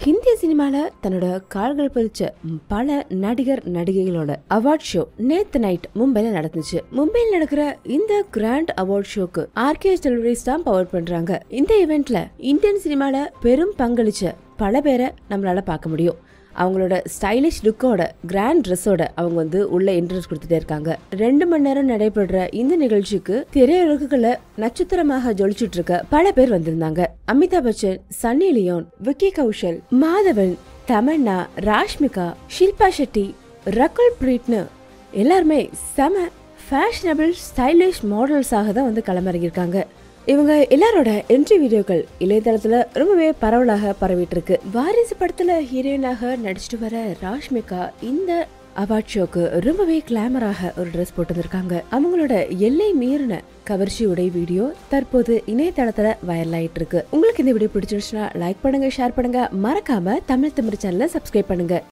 ஹிந்தி சினிமால தன்னோட கால்கள் பதிச்ச ம், பல நடிகர் நடிகைகளோட அவார்ட் ஷோ நேத்து நைட் மும்பைல நடந்துச்சு மும்பையில் நடக்கிற இந்த கிராண்ட் அவார்ட் ஷோக்கு ஆர்கே டெலிவரிஸ் தான் பவர் பண்றாங்க இந்த இவெண்ட்ல இந்தியன் சினிமால பெரும் பங்களிச்ச பல பேரை நம்மளால பார்க்க முடியும் அவங்களோட ஸ்டைலிஷ் லுக்கோட கிராண்ட் ட்ரெஸ்ஸோட அவங்க வந்து உள்ள இன்ட்ரெஸ்ட் கொடுத்துட்டே இருக்காங்க ரெண்டு மணி நேரம் நடைபெற இந்த நிகழ்ச்சிக்கு திரையுலகுகளை நட்சத்திரமாக ஜொலிச்சுட்டு இருக்க பல பேர் வந்திருந்தாங்க அமிதாப் பச்சன் சன்னி லியோன் விக்கி கௌஷல் மாதவன் தமன்னா ராஷ்மிகா ஷில்பா ஷெட்டி ரகுல் பிரீட்னு எல்லாருமே செம ஃபேஷனபிள் ஸ்டைலிஷ் மாடல்ஸாக தான் வந்து களமிறங்கியிருக்காங்க இவங்க எல்லாரோட என்ட்ரி வீடியோக்கள் இளையதளத்துல ரொம்பவே பரவலாக பரவிட்டு இருக்கு வாரிசு படத்துல ஹீரோயினாக நடிச்சிட்டு வர ராஷ்மிகா இந்த அவார்ட் ஷோக்கு ரொம்பவே கிளாமராக ஒரு ட்ரெஸ் போட்டு வந்திருக்காங்க அவங்களோட எல்லை மீறின கவர்ச்சி உடை வீடியோ தற்போது இணையதளத்துல வைரல் ஆயிட்டு இருக்கு உங்களுக்கு இந்த வீடியோ பிடிச்சிருச்சுன்னா லைக் பண்ணுங்க ஷேர் பண்ணுங்க மறக்காம தமிழ் தமிழ் சேனலை சப்ஸ்கிரைப் பண்ணுங்க